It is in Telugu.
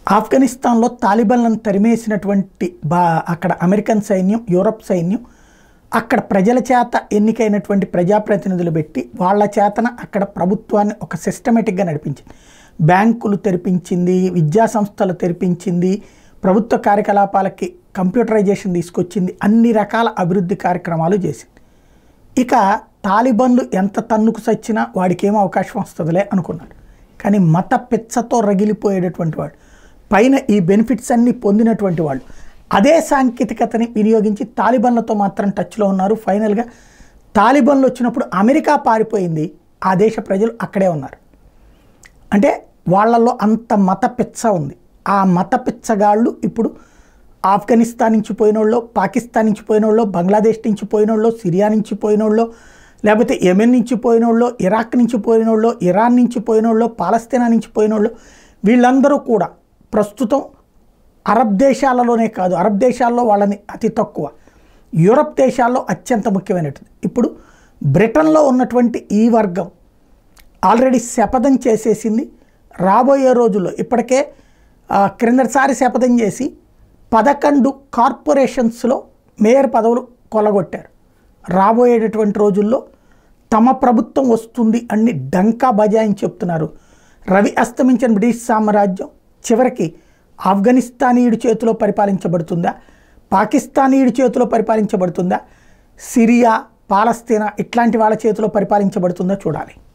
ఆఫ్ఘనిస్తాన్లో తాలిబాన్లను తరిమేసినటువంటి బా అక్కడ అమెరికన్ సైన్యం యూరప్ సైన్యం అక్కడ ప్రజల చేత ఎన్నికైనటువంటి ప్రజాప్రతినిధులు పెట్టి వాళ్ళ చేతన అక్కడ ప్రభుత్వాన్ని ఒక సిస్టమేటిక్గా నడిపించింది బ్యాంకులు తెరిపించింది విద్యా సంస్థలు తెరిపించింది ప్రభుత్వ కార్యకలాపాలకి కంప్యూటరైజేషన్ తీసుకొచ్చింది అన్ని రకాల అభివృద్ధి కార్యక్రమాలు చేసింది ఇక తాలిబాన్లు ఎంత తన్నుకు సచ్చినా వాడికి ఏమో అవకాశం వస్తుందిలే అనుకున్నాడు కానీ మత పిచ్చతో రగిలిపోయేటటువంటి వాడు పైన ఈ బెనిఫిట్స్ అన్నీ పొందినటువంటి వాళ్ళు అదే సాంకేతికతని వినియోగించి తాలిబాన్లతో మాత్రం టచ్లో ఉన్నారు ఫైనల్గా తాలిబాన్లు వచ్చినప్పుడు అమెరికా పారిపోయింది ఆ దేశ ప్రజలు అక్కడే ఉన్నారు అంటే వాళ్ళల్లో అంత మత పిచ్చ ఉంది ఆ మత పిచ్చగాళ్ళు ఇప్పుడు ఆఫ్ఘనిస్తాన్ నుంచి పోయినోళ్ళు పాకిస్తాన్ నుంచి పోయినోళ్ళు బంగ్లాదేశ్ నుంచి పోయినోళ్ళు సిరియా నుంచి పోయినోళ్ళు లేకపోతే యెమెన్ నుంచి పోయినోళ్ళు ఇరాక్ నుంచి పోయినోళ్ళు ఇరాన్ నుంచి పోయినోళ్ళు పాలస్తీనా నుంచి పోయినోళ్ళు వీళ్ళందరూ కూడా ప్రస్తుతం అరబ్ దేశాలలోనే కాదు అరబ్ దేశాల్లో వాళ్ళని అతి తక్కువ యూరప్ దేశాల్లో అత్యంత ముఖ్యమైనటువంటి ఇప్పుడు బ్రిటన్లో ఉన్నటువంటి ఈ వర్గం ఆల్రెడీ శపథం చేసేసింది రాబోయే రోజుల్లో ఇప్పటికే ఆ, క్రిందటిసారి శపథం చేసి పదకొండు కార్పొరేషన్స్లో మేయర్ పదవులు కొలగొట్టారు రాబోయేటటువంటి రోజుల్లో తమ ప్రభుత్వం వస్తుంది అని డంకా బజాయించి చెప్తున్నారు రవి అస్తమించిన బ్రిటిష్ సామ్రాజ్యం చివరికి ఆఫ్ఘనిస్తానీయుడి చేతిలో పరిపాలించబడుతుందా పాకిస్తానీయుడి చేతిలో పరిపాలించబడుతుందా సిరియా పాలస్తీనా ఇట్లాంటి వాళ్ళ చేతిలో పరిపాలించబడుతుందా చూడాలి